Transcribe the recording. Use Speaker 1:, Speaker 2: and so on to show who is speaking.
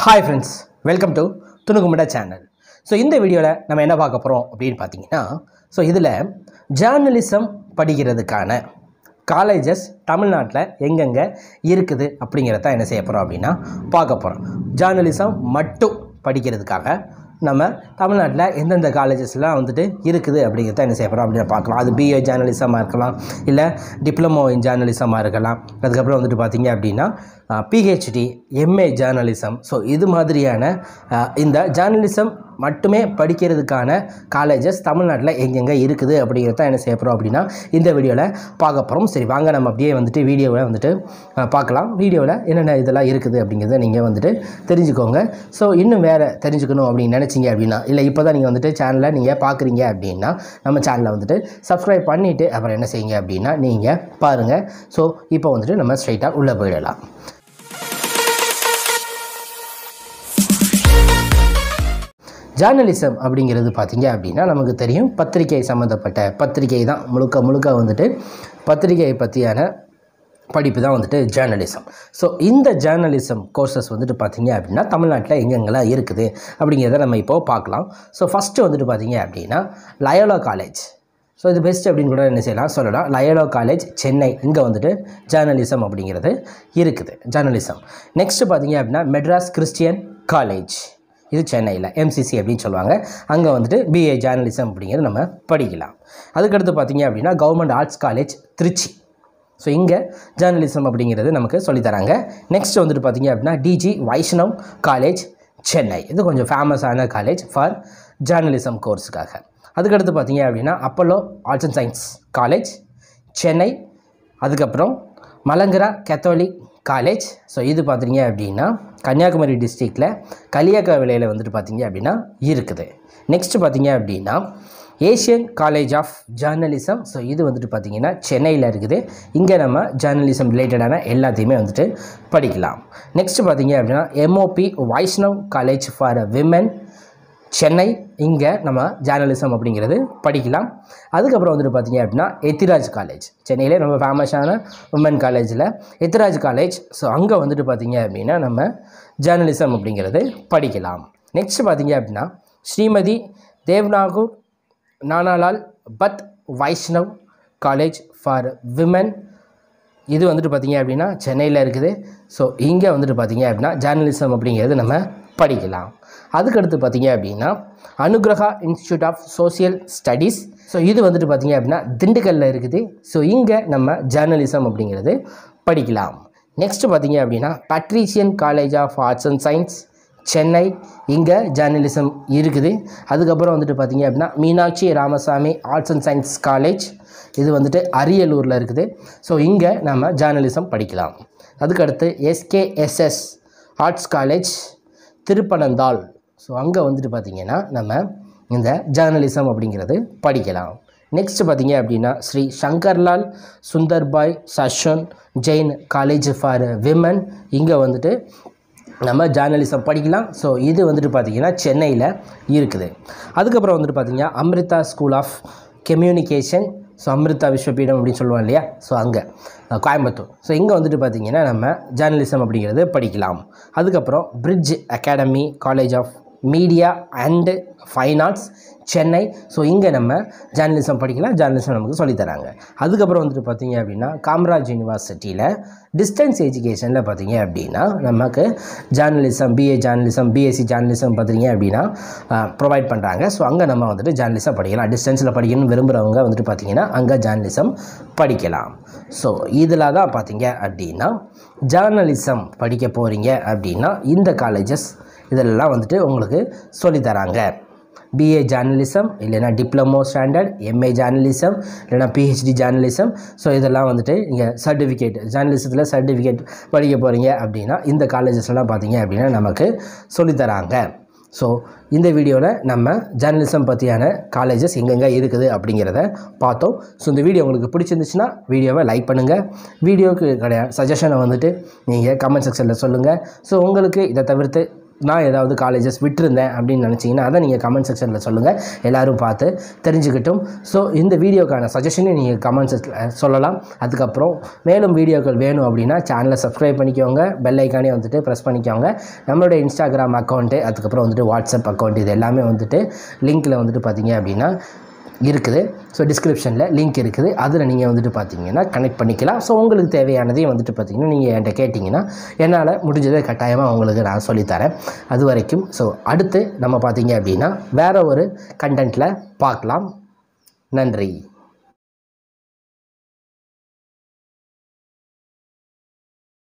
Speaker 1: hi friends welcome to துணுக்குமுட channel so இந்த வீடியோவில் நம்ம என்ன பார்க்க போகிறோம் அப்படின்னு பார்த்தீங்கன்னா ஸோ இதில் ஜேர்னலிசம் படிக்கிறதுக்கான காலேஜஸ் தமிழ்நாட்டில் எங்கெங்கே இருக்குது அப்படிங்கிறத என்ன செய்ய போகிறோம் அப்படின்னா பார்க்க போகிறோம் ஜேர்னலிசம் மட்டும் படிக்கிறதுக்காக நம்ம தமிழ்நாட்டில் எந்தெந்த காலேஜஸ்லாம் வந்துட்டு இருக்குது அப்படிங்கிறத என்ன செய்ய போகிறோம் அப்படின்னு பார்க்கலாம் அது பிஏ ஜேர்னலிசமாக இருக்கலாம் இல்லை டிப்ளமோ இன் ஜேர்னலிசமாக இருக்கலாம் அதுக்கப்புறம் வந்துட்டு பார்த்தீங்க அப்படின்னா பிஹெச்டி எம்ஏ ஜேர்னலிசம் ஸோ இது மாதிரியான அஹ், இந்த ஜேர்னலிசம் மட்டுமே படிக்கிறதுக்கான காலேஜஸ் தமிழ்நாட்டில் எங்கெங்கே இருக்குது அப்படிங்கிறத என்ன செய்ய போகிறோம் அப்படின்னா இந்த வீடியோவில் பார்க்க போகிறோம் சரி வாங்க நம்ம அப்படியே வந்துட்டு வீடியோவில் வந்துட்டு அஹ், பார்க்கலாம் வீடியோவில் என்னென்ன இதெல்லாம் இருக்குது அப்படிங்கிறத நீங்கள் வந்துட்டு தெரிஞ்சுக்கோங்க ஸோ இன்னும் வேறு தெரிஞ்சுக்கணும் அப்படின்னு நினச்சிங்க அப்படின்னா இல்லை இப்போ தான் நீங்கள் வந்துட்டு சேனலை நீங்கள் பார்க்குறீங்க அப்படின்னா நம்ம சேனலை வந்துட்டு சப்ஸ்கிரைப் பண்ணிவிட்டு அப்புறம் என்ன செய்யுங்க அப்படின்னா நீங்கள் பாருங்கள் ஸோ இப்போ வந்துட்டு நம்ம ஸ்ட்ரைட்டாக உள்ளே போயிடலாம் ஜேர்னலிசம் அப்படிங்கிறது பார்த்தீங்க அப்படின்னா நமக்கு தெரியும் பத்திரிகை சம்மந்தப்பட்ட பத்திரிகை தான் முழுக்க முழுக்க வந்துட்டு பத்திரிகையை பற்றியான படிப்பு தான் வந்துட்டு ஜேர்னலிசம் ஸோ இந்த ஜேர்னலிசம் கோர்சஸ் வந்துட்டு பார்த்தீங்க அப்படின்னா தமிழ்நாட்டில் எங்கெங்கெல்லாம் இருக்குது அப்படிங்கிறத நம்ம இப்போது பார்க்கலாம் ஸோ ஃபஸ்ட்டு வந்துட்டு பார்த்தீங்க அப்படின்னா லயோலா காலேஜ் ஸோ இது பெஸ்ட் அப்படின்னு கூட என்ன செய்யலாம் சொல்லலாம் லயோலா காலேஜ் சென்னை இங்கே வந்துட்டு ஜேர்னலிசம் அப்படிங்கிறது இருக்குது ஜேர்னலிசம் நெக்ஸ்ட்டு பார்த்தீங்க அப்படின்னா மெட்ராஸ் கிறிஸ்டியன் காலேஜ் இது சென்னையில் எம்சிசி அப்படின்னு சொல்லுவாங்க அங்கே வந்துட்டு பிஏ ஜேர்னலிசம் அப்படிங்கிறது நம்ம படிக்கலாம் அதுக்கடுத்து பார்த்தீங்க அப்படின்னா government arts college Trichy so இங்கே ஜேர்னலிசம் அப்படிங்கிறது நமக்கு சொல்லித்தராங்க நெக்ஸ்ட் வந்துட்டு பார்த்தீங்க அப்படின்னா டிஜி வைஷ்ணவ் காலேஜ் சென்னை இது கொஞ்சம் ஃபேமஸான காலேஜ் ஃபார் ஜேர்னலிசம் கோர்ஸுக்காக அதுக்கடுத்து பார்த்தீங்க அப்படின்னா Apollo arts and science college Chennai அதுக்கப்புறம் மலங்கரா கேத்தோலிக் காலேஜ் ஸோ இது பார்த்தீங்க அப்படின்னா கன்னியாகுமரி டிஸ்ட்ரிக்டில் களியாக்காவிலையில் வந்துட்டு பார்த்தீங்க அப்படின்னா இருக்குது நெக்ஸ்ட் பார்த்தீங்க அப்படின்னா Asian college of journalism so இது வந்துட்டு பார்த்தீங்கன்னா சென்னையில் இருக்குது இங்கே நம்ம ஜேர்னலிசம் ரிலேட்டடான எல்லாத்தையுமே வந்துட்டு படிக்கலாம் நெக்ஸ்ட் பார்த்தீங்க அப்படின்னா MOP Vaishnav college for women Chennai இங்கே நம்ம ஜேர்னலிசம் அப்படிங்கிறது படிக்கலாம் அதுக்கப்புறம் வந்துட்டு பார்த்தீங்க அப்படின்னா எத்திராஜ் காலேஜ் சென்னையிலே ரொம்ப ஃபேமஸான உமன் காலேஜில் எத்திராஜ் காலேஜ் ஸோ அங்கே வந்துட்டு பார்த்தீங்க அப்படின்னா நம்ம ஜேர்னலிசம் அப்படிங்கிறது படிக்கலாம் நெக்ஸ்ட் பார்த்தீங்க அப்படின்னா ஸ்ரீமதி தேவ்நாகூர் நானாலால் பத் வைஷ்ணவ் காலேஜ் ஃபார் விமன் இது வந்துட்டு பார்த்தீங்க அப்படின்னா சென்னையில் இருக்குது ஸோ இங்கே வந்துட்டு பார்த்தீங்க அப்படின்னா ஜேர்னலிசம் அப்படிங்கிறது நம்ம படிக்கலாம் அதுக்கடுத்து பார்த்தீங்க அப்படின்னா Anugraha institute of social studies so இது வந்துட்டு பார்த்தீங்க அப்படின்னா திண்டுக்கல்லில் இருக்குது ஸோ இங்கே நம்ம ஜேர்னலிசம் அப்படிங்கிறது படிக்கலாம் நெக்ஸ்ட் பார்த்தீங்க அப்படின்னா Patrician college of arts and science Chennai இங்கே ஜேர்னலிசம் இருக்குது அதுக்கப்புறம் வந்துட்டு பார்த்தீங்க அப்படின்னா Meenakshi Ramasamy arts and science college இது வந்துட்டு அரியலூரில் இருக்குது ஸோ இங்கே நம்ம ஜேர்னலிசம் படிக்கலாம் அதுக்கடுத்து SKSS arts college Thiruppanandal so அங்கே வந்துட்டு பார்த்திங்கன்னா நம்ம இந்த ஜேர்னலிசம் அப்படிங்கிறது படிக்கலாம் நெக்ஸ்ட் பார்த்தீங்க அப்படின்னா Shri Shankarlal Sundarbai Shasun Jain college for women இங்கே வந்துட்டு நம்ம ஜேர்னலிசம் படிக்கலாம் ஸோ இது வந்துட்டு பார்த்திங்கன்னா சென்னையில் இருக்குது அதுக்கப்புறம் வந்துட்டு பார்த்திங்கன்னா Amrita school of communication so Amrita Vishwapeetham அப்படின்னு சொல்லுவோம் இல்லையா ஸோ அங்கே அஹ், கோயம்புத்தூர் ஸோ இங்கே வந்துட்டு பார்த்திங்கன்னா நம்ம ஜேர்னலிசம் அப்படிங்கிறது படிக்கலாம் அதுக்கப்புறம் bridge academy college of media and fine arts Chennai so இங்கே நம்ம ஜேர்னலிசம் படிக்கலாம் ஜேர்னலிசம் நமக்கு சொல்லித்தராங்க அதுக்கப்புறம் வந்துட்டு பார்த்தீங்க அப்படின்னா காமராஜ் யூனிவர்சிட்டியில் டிஸ்டன்ஸ் எஜுகேஷனில் பார்த்தீங்க அப்படின்னா நமக்கு journalism BA journalism BSc journalism பார்த்தீங்க அப்படின்னா ப்ரொவைட் பண்ணுறாங்க ஸோ அங்கே நம்ம வந்துட்டு ஜேர்னலிசம் படிக்கலாம் டிஸ்டன்ஸில் படிக்கணும்னு விரும்புகிறவங்க வந்துட்டு பார்த்தீங்கன்னா அங்கே ஜேர்னலிசம் படிக்கலாம் ஸோ இதில் தான் பார்த்தீங்க அப்படின்னா ஜேர்னலிசம் படிக்க போகிறீங்க அப்படின்னா இந்த காலேஜஸ் இதெல்லாம் வந்துட்டு உங்களுக்கு சொல்லித்தராங்க பிஏ ஜேர்னலிசம் இல்லைனா டிப்ளமோ ஸ்டாண்டர்ட் எம்ஏ ஜேர்னலிசம் இல்லைனா பிஹெச்டி ஜேர்னலிசம் ஸோ இதெல்லாம் வந்துட்டு இங்கே சர்டிஃபிகேட் ஜேர்னலிசத்தில் சர்டிஃபிகேட் படிக்க போகிறீங்க அப்படின்னா இந்த காலேஜஸ்லாம் பார்த்தீங்க அப்படின்னா நமக்கு சொல்லித்தராங்க ஸோ இந்த வீடியோவில் நம்ம ஜேர்னலிசம் பற்றியான காலேஜஸ் எங்கெங்கே இருக்குது அப்படிங்கிறத பார்த்தோம் ஸோ இந்த வீடியோ உங்களுக்கு பிடிச்சிருந்துச்சுன்னா வீடியோவை லைக் பண்ணுங்கள் வீடியோக்கு கிடையாது சஜஷனை வந்துட்டு நீங்கள் கமெண்ட் செக்ஷனில் சொல்லுங்கள் ஸோ உங்களுக்கு இதை தவிர்த்து நான் ஏதாவது காலேஜஸ் விட்டுருந்தேன் அப்படின்னு நினச்சிங்கன்னா அதை நீங்கள் கமெண்ட் செக்ஷனில் சொல்லுங்கள் எல்லோரும் பார்த்து தெரிஞ்சுக்கிட்டும் ஸோ இந்த வீடியோக்கான சஜஷனையும் நீங்கள் கமெண்ட் செக்ஷனில் சொல்லலாம் அதுக்கப்புறம் மேலும் வீடியோக்கள் வேணும் அப்படின்னா சேனலை சப்ஸ்கிரைப் பண்ணிக்கோங்க பெல் ஐக்கானே வந்துட்டு ப்ரெஸ் பண்ணிக்கோங்க நம்மளுடைய இன்ஸ்டாகிராம் அக்கௌண்ட்டு அதுக்கப்புறம் வந்துட்டு வாட்ஸ்அப் அக்கௌண்ட் இது எல்லாமே வந்துட்டு லிங்க்கில் வந்துட்டு பார்த்தீங்க அப்படின்னா இருக்குது ஸோ டிஸ்கிரிப்ஷனில் லிங்க் இருக்குது அதில் நீங்கள் வந்துட்டு பார்த்தீங்கன்னா கனெக்ட் பண்ணிக்கலாம் ஸோ உங்களுக்கு தேவையானதையும் வந்துட்டு பார்த்தீங்கன்னா நீங்கள் என்கிட்ட கேட்டிங்கன்னா என்னால் முடிஞ்சதை கட்டாயமாக உங்களுக்கு நான் சொல்லித்தரேன் அது வரைக்கும் ஸோ அடுத்து நம்ம பார்த்தீங்க அப்படின்னா வேறு ஒரு கண்டென்ட்டில் பார்க்கலாம் நன்றி